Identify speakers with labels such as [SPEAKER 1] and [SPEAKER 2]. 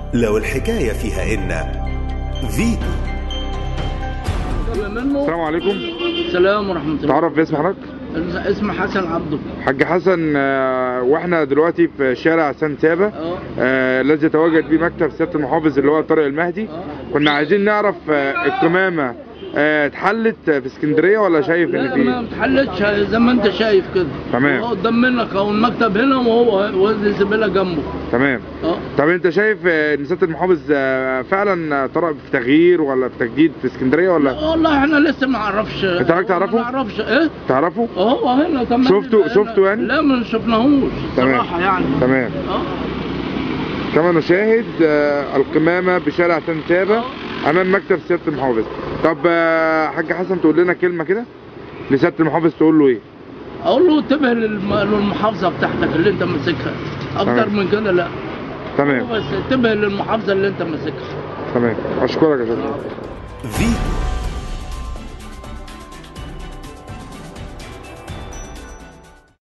[SPEAKER 1] لو الحكاية فيها إن فيتو
[SPEAKER 2] السلام عليكم
[SPEAKER 3] السلام ورحمة الله
[SPEAKER 2] تعرف باسم حضرتك
[SPEAKER 3] اسم حسن عبده
[SPEAKER 2] حاج حسن آه، واحنا دلوقتي في شارع سان سابا
[SPEAKER 3] اه
[SPEAKER 2] آه، الذي يتواجد به مكتب سياده المحافظ اللي هو طارق المهدي
[SPEAKER 3] اه
[SPEAKER 2] كنا عايزين نعرف آه، القمامه آه، اتحلت في اسكندريه ولا شايف ان
[SPEAKER 3] لا ما
[SPEAKER 2] في
[SPEAKER 3] بتحلتش زي ما انت شايف كده
[SPEAKER 2] تمام.
[SPEAKER 3] هو قدام منك اهو المكتب هنا وهو وزن الزبالة جنبه
[SPEAKER 2] تمام
[SPEAKER 3] اه
[SPEAKER 2] طب انت شايف آه، ان سياده المحافظ آه، فعلا طرق في تغيير ولا في تجديد في اسكندريه ولا
[SPEAKER 3] والله احنا لسه ما نعرفش
[SPEAKER 2] انت حضرتك تعرفه؟
[SPEAKER 3] ما نعرفش ايه
[SPEAKER 2] تعرفه
[SPEAKER 3] هو هنا كمان
[SPEAKER 2] شفته-
[SPEAKER 3] هنا.
[SPEAKER 2] شفته يعني؟
[SPEAKER 3] لا ما شفناهوش
[SPEAKER 2] تمام.
[SPEAKER 3] صراحة يعني
[SPEAKER 2] تمام
[SPEAKER 3] اه
[SPEAKER 2] كما نشاهد آه، القمامة بشارع سنتابة أمام مكتب سيادة المحافظ طب آه، حاج حسن تقول لنا كلمة كده لسيادة المحافظ تقول له إيه؟
[SPEAKER 3] اقول له انتبه للم- للمحافظة بتاعتك اللي انت ماسكها اكتر
[SPEAKER 2] تمام.
[SPEAKER 3] من كده لا
[SPEAKER 2] تمام
[SPEAKER 3] بس انتبه للمحافظة اللي انت ماسكها
[SPEAKER 2] تمام أشكرك يا شكرا
[SPEAKER 1] فيتو